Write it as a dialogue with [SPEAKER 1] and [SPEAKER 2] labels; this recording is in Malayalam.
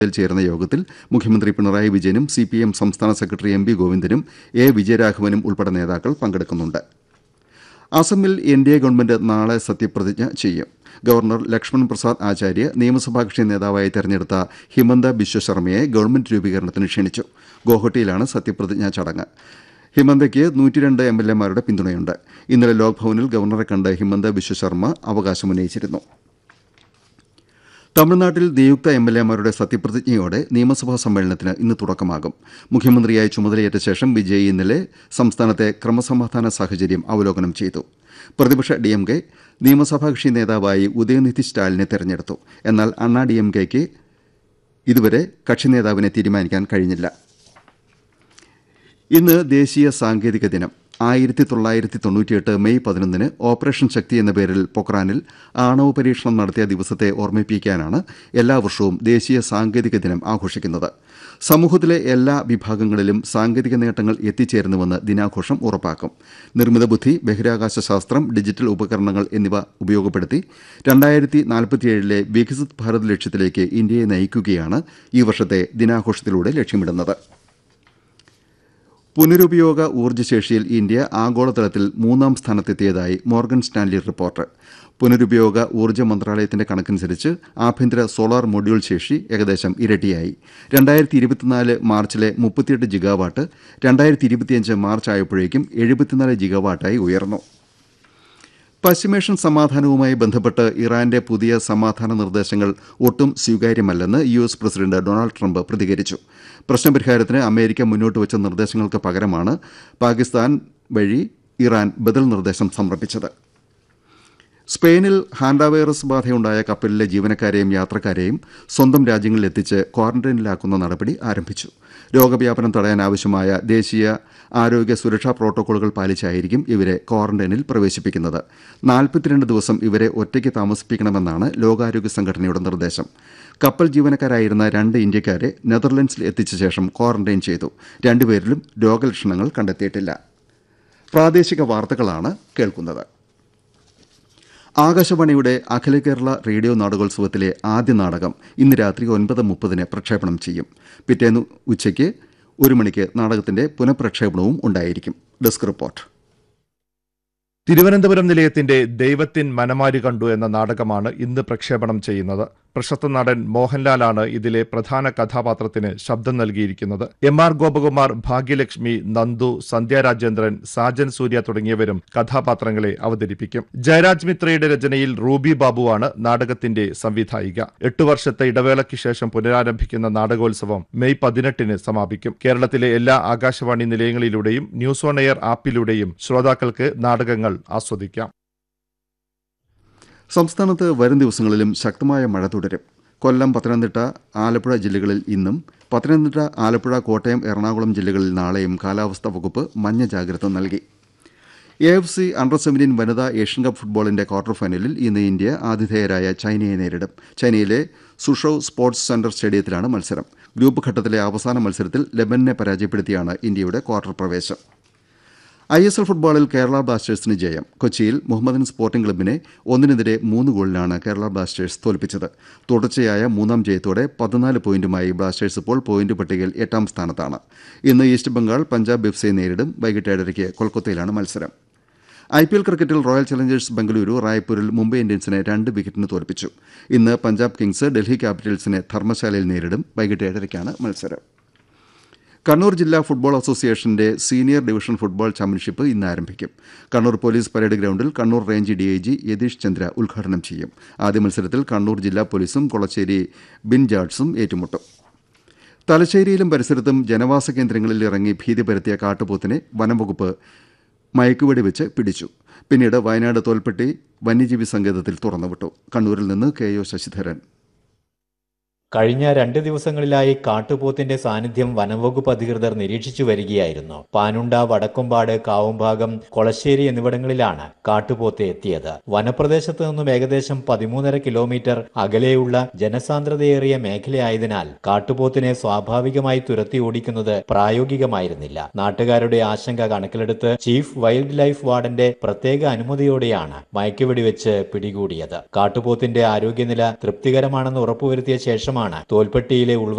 [SPEAKER 1] ിൽ ചേർന്ന യോഗത്തിൽ മുഖ്യമന്ത്രി പിണറായി വിജയനും സി പി എം സംസ്ഥാന സെക്രട്ടറി എം വി ഗോവിന്ദനും എ വിജയരാഘവനും ഉൾപ്പെടെ നേതാക്കൾ പങ്കെടുക്കുന്നുണ്ട് അസമിൽ എൻ ഡി എ ഗവൺമെന്റ് നാളെ സത്യപ്രതിജ്ഞ ചെയ്യും ഗവർണർ ലക്ഷ്മൺ പ്രസാദ് ആചാര്യ നിയമസഭാ കക്ഷി നേതാവായി തെരഞ്ഞെടുത്ത ഹിമന്ത ബിശ്വ ശർമ്മയെ ഗവൺമെന്റ് രൂപീകരണത്തിന് ക്ഷണിച്ചു ഗോഹട്ടിയിലാണ് സത്യപ്രതിജ്ഞാ ചടങ്ങ് ഹിമന്തയ്ക്ക് നൂറ്റിരണ്ട് എം എൽ എമാരുടെ പിന്തുണയുണ്ട് ഇന്നലെ ലോക്ഭവനിൽ ഗവർണറെ കണ്ട് ഹിമന്ത ബിശ്വ ശർമ്മ അവകാശമുന്നയിച്ചിരുന്നു തമിഴ്നാട്ടിൽ നിയുക്ത എം എൽ എമാരുടെ സത്യപ്രതിജ്ഞയോടെ നിയമസഭാ സമ്മേളനത്തിന് ഇന്ന് തുടക്കമാകും മുഖ്യമന്ത്രിയായി ചുമതലയേറ്റ ശേഷം വിജയ് ഇന്നലെ സംസ്ഥാനത്തെ ക്രമസമാധാന സാഹചര്യം അവലോകനം ചെയ്തു പ്രതിപക്ഷ ഡി എം കെ നിയമസഭാ കക്ഷി നേതാവായി ഉദയനിധി സ്റ്റാലിനെ തെരഞ്ഞെടുത്തു എന്നാൽ അണ്ണാ ഡി എം കെക്ക് ഇതുവരെ കക്ഷി നേതാവിനെ തീരുമാനിക്കാൻ കഴിഞ്ഞില്ല ഇന്ന് ദേശീയ സാങ്കേതിക ദിനം ആയിരത്തി തൊള്ളായിരത്തി തൊണ്ണൂറ്റിയെട്ട് മെയ് പതിനൊന്നിന് ഓപ്പറേഷൻ ശക്തി എന്ന പേരിൽ പൊക്രാനിൽ ആണവ പരീക്ഷണം നടത്തിയ ദിവസത്തെ ഓർമ്മിപ്പിക്കാനാണ് എല്ലാ വർഷവും ദേശീയ സാങ്കേതിക ദിനം ആഘോഷിക്കുന്നത് സമൂഹത്തിലെ എല്ലാ വിഭാഗങ്ങളിലും സാങ്കേതിക നേട്ടങ്ങൾ എത്തിച്ചേരുന്നുവെന്ന് ദിനാഘോഷം ഉറപ്പാക്കും നിർമ്മിത ബുദ്ധി ബഹിരാകാശ ശാസ്ത്രം ഡിജിറ്റൽ ഉപകരണങ്ങൾ എന്നിവ ഉപയോഗപ്പെടുത്തി രണ്ടായിരത്തി നാൽപ്പത്തിയേഴിലെ വികസിത് ഭാരത് ലക്ഷ്യത്തിലേക്ക് ഇന്ത്യയെ നയിക്കുകയാണ് ഈ വർഷത്തെ ദിനാഘോഷത്തിലൂടെ ലക്ഷ്യമിടുന്നത് പുനരുപയോഗ ഊർജ്ജശേഷിയിൽ ഇന്ത്യ ആഗോളതലത്തിൽ മൂന്നാം സ്ഥാനത്തെത്തിയതായി മോർഗൻ സ്റ്റാൻലി റിപ്പോർട്ട് പുനരുപയോഗ ഊർജ്ജ മന്ത്രാലയത്തിന്റെ കണക്കനുസരിച്ച് ആഭ്യന്തര സോളാർ മൊഡ്യൂൾ ശേഷി ഏകദേശം ഇരട്ടിയായി രണ്ടായിരത്തി ഇരുപത്തിനാല് മാർച്ചിലെ മുപ്പത്തിയെട്ട് ജിഗാവാട്ട് രണ്ടായിരത്തി ഇരുപത്തിയഞ്ച് മാർച്ച് ആയപ്പോഴേക്കും എഴുപത്തിനാല് ജിഗാവാട്ടായി ഉയർന്നു പശ്ചിമേഷ്യൻ സമാധാനവുമായി ബന്ധപ്പെട്ട് ഇറാന്റെ പുതിയ സമാധാന നിർദ്ദേശങ്ങൾ ഒട്ടും സ്വീകാര്യമല്ലെന്ന് U S president Donald Trump പ്രതികരിച്ചു പ്രശ്നപരിഹാരത്തിന് അമേരിക്ക മുന്നോട്ട് വെച്ച നിർദ്ദേശങ്ങൾക്ക് പകരമാണ് പാകിസ്ഥാൻ വഴി ഇറാൻ ബദൽ നിർദ്ദേശം സമർപ്പിച്ചത് സ്പെയിനിൽ ഹാൻഡ വൈറസ് ബാധയുണ്ടായ കപ്പലിലെ ജീവനക്കാരെയും യാത്രക്കാരെയും സ്വന്തം രാജ്യങ്ങളിൽ എത്തിച്ച് ക്വാറന്റൈനിലാക്കുന്ന നടപടി ആരംഭിച്ചു രോഗവ്യാപനം തടയാൻ ആവശ്യമായ ദേശീയ ആരോഗ്യ സുരക്ഷാ പ്രോട്ടോക്കോളുകൾ പാലിച്ചായിരിക്കും ഇവരെ ക്വാറന്റൈനിൽ പ്രവേശിപ്പിക്കുന്നത് നാൽപ്പത്തിരണ്ട് ദിവസം ഇവരെ ഒറ്റയ്ക്ക് താമസിപ്പിക്കണമെന്നാണ് ലോകാരോഗ്യ സംഘടനയുടെ നിർദ്ദേശം കപ്പൽ ജീവനക്കാരായിരുന്ന രണ്ട് ഇന്ത്യക്കാരെ നെതർലൻഡ്സിൽ എത്തിച്ച ശേഷം ക്വാറന്റൈൻ ചെയ്തു രണ്ടുപേരിലും രോഗലക്ഷണങ്ങൾ കണ്ടെത്തിയിട്ടില്ല പ്രാദേശിക വാർത്തകളാണ് കേൾക്കുന്നത് ആകാശവാണിയുടെ അഖില കേരള റേഡിയോ നാടകോത്സവത്തിലെ ആദ്യ നാടകം ഇന്ന് രാത്രി ഒൻപത് മുപ്പതിന് പ്രക്ഷേപണം ചെയ്യും പിറ്റേന്ന് ഉച്ചയ്ക്ക് ഒരു മണിക്ക് നാടകത്തിന്റെ പുനഃപ്രക്ഷേപണവും ഉണ്ടായിരിക്കും ഡെസ്ക് റിപ്പോർട്ട്
[SPEAKER 2] തിരുവനന്തപുരം നിലയത്തിന്റെ ദൈവത്തിൻ മനമാരി കണ്ടു എന്ന നാടകമാണ് ഇന്ന് പ്രക്ഷേപണം ചെയ്യുന്നത് പ്രശസ്ത നടൻ മോഹൻലാലാണ് ഇതിലെ പ്രധാന കഥാപാത്രത്തിന് ശബ്ദം നൽകിയിരിക്കുന്നത് എം ആർ ഗോപകുമാർ ഭാഗ്യലക്ഷ്മി നന്ദു സന്ധ്യ രാജേന്ദ്രൻ സാജൻ സൂര്യ തുടങ്ങിയവരും കഥാപാത്രങ്ങളെ അവതരിപ്പിക്കും ജയരാജ് മിത്രയുടെ രചനയിൽ റൂബി ബാബുവാണ് നാടകത്തിന്റെ സംവിധായിക എട്ടു വർഷത്തെ ഇടവേളയ്ക്ക് ശേഷം പുനരാരംഭിക്കുന്ന നാടകോത്സവം മെയ് പതിനെട്ടിന് സമാപിക്കും കേരളത്തിലെ എല്ലാ ആകാശവാണി നിലയങ്ങളിലൂടെയും ന്യൂസ് ഓൺ എയർ ആപ്പിലൂടെയും ശ്രോതാക്കൾക്ക് നാടകങ്ങൾ ആസ്വദിക്കാം
[SPEAKER 1] സംസ്ഥാനത്ത് വരും ദിവസങ്ങളിലും ശക്തമായ മഴ തുടരും കൊല്ലം പത്തനംതിട്ട ആലപ്പുഴ ജില്ലകളിൽ ഇന്നും പത്തനംതിട്ട ആലപ്പുഴ കോട്ടയം എറണാകുളം ജില്ലകളിൽ നാളെയും കാലാവസ്ഥാ വകുപ്പ് മഞ്ഞ ജാഗ്രത നൽകി A F C under seventeen വനിതാ ഏഷ്യൻ കപ്പ് ഫുട്ബോളിന്റെ ക്വാർട്ടർ ഫൈനലിൽ ഇന്ന് ഇന്ത്യ ആതിഥേയരായ ചൈനയെ നേരിടും ചൈനയിലെ സുഷൌ സ്പോർട്സ് സെന്റർ സ്റ്റേഡിയത്തിലാണ് മത്സരം ഗ്രൂപ്പ് ഘട്ടത്തിലെ അവസാന മത്സരത്തിൽ ലെബനനെ പരാജയപ്പെടുത്തിയാണ് ഇന്ത്യയുടെ ക്വാർട്ടർ പ്രവേശം ഐ എസ് എൽ ഫുട്ബോളിൽ കേരള ബ്ലാസ്റ്റേഴ്സിന് ജയം കൊച്ചിയിൽ മുഹമ്മദൻ സ്പോർട്ടിംഗ് ക്ലബിനെ ഒന്നിനെതിരെ മൂന്ന് ഗോളിനാണ് കേരള ബ്ലാസ്റ്റേഴ്സ് തോൽപ്പിച്ചത് തുടർച്ചയായ മൂന്നാം ജയത്തോടെ പതിനാല് പോയിന്റുമായി ബ്ലാസ്റ്റേഴ്സ് ഇപ്പോൾ പോയിന്റ് പട്ടികയിൽ എട്ടാം സ്ഥാനത്താണ് ഇന്ന് ഈസ്റ്റ് ബംഗാൾ പഞ്ചാബ് എഫ് നേരിടും വൈകിട്ട് ഏഴരയ്ക്ക് കൊൽക്കത്തയിലാണ് മത്സരം ഐ പി എൽ ക്രിക്കറ്റിൽ റോയൽ ചലഞ്ചേഴ്സ് ബംഗളൂരു റായ്പൂരിൽ മുംബൈ ഇന്ത്യൻസിനെ രണ്ട് വിക്കറ്റിന് തോൽപ്പിച്ചു ഇന്ന് പഞ്ചാബ് കിങ്സ് ഡൽഹി ക്യാപിറ്റൽസിനെ ധർമ്മശാലയിൽ നേരിടും വൈകിട്ട് ഏഴരയ്ക്കാണ് മത്സരം കണ്ണൂർ ജില്ലാ ഫുട്ബോൾ അസോസിയേഷന്റെ സീനിയർ ഡിവിഷൻ ഫുട്ബോൾ ചാമ്പ്യൻഷിപ്പ് ഇന്ന് ആരംഭിക്കും കണ്ണൂർ പോലീസ് പരേഡ് ഗ്രൌണ്ടിൽ കണ്ണൂർ റേഞ്ച് ഡിഐജി യതീഷ് ചന്ദ്ര ഉദ്ഘാടനം ചെയ്യും ആദ്യ മത്സരത്തിൽ കണ്ണൂർ ജില്ലാ പോലീസും കൊളച്ചേരി ബിൻ ജാഡ്സും ഏറ്റുമുട്ടും തലശ്ശേരിയിലും പരിസരത്തും ജനവാസ കേന്ദ്രങ്ങളിൽ ഇറങ്ങി ഭീതി പരത്തിയ കാട്ടുപോത്തിനെ വനംവകുപ്പ് മയക്കുവെടി വെച്ച് പിടിച്ചു പിന്നീട് വയനാട് തോൽപ്പെട്ടി വന്യജീവി സങ്കേതത്തിൽ തുറന്നുവിട്ടു കണ്ണൂരിൽ നിന്ന് കെ ഒ ശശിധരൻ
[SPEAKER 3] കഴിഞ്ഞ രണ്ട് ദിവസങ്ങളിലായി കാട്ടുപോത്തിന്റെ സാന്നിധ്യം വനംവകുപ്പ് അധികൃതർ നിരീക്ഷിച്ചു വരികയായിരുന്നു പാനുണ്ട വടക്കുംപാട് കാവുംഭാഗം കൊളശ്ശേരി എന്നിവിടങ്ങളിലാണ് കാട്ടുപോത്ത് എത്തിയത് വനപ്രദേശത്ത് നിന്നും ഏകദേശം പതിമൂന്നര കിലോമീറ്റർ അകലെയുള്ള ജനസാന്ദ്രതയേറിയ മേഖലയായതിനാൽ കാട്ടുപോത്തിനെ സ്വാഭാവികമായി തുരത്തി ഓടിക്കുന്നത് പ്രായോഗികമായിരുന്നില്ല നാട്ടുകാരുടെ ആശങ്ക കണക്കിലെടുത്ത് ചീഫ് വൈൽഡ് ലൈഫ് വാർഡന്റെ പ്രത്യേക അനുമതിയോടെയാണ് മയക്കുവെടി വെച്ച് പിടികൂടിയത് കാട്ടുപോത്തിന്റെ ആരോഗ്യനില തൃപ്തികരമാണെന്ന് ഉറപ്പുവരുത്തിയ ശേഷമാണ് ശേഷമാണ് തോൽപ്പെട്ടിയിലെ ഉൾവ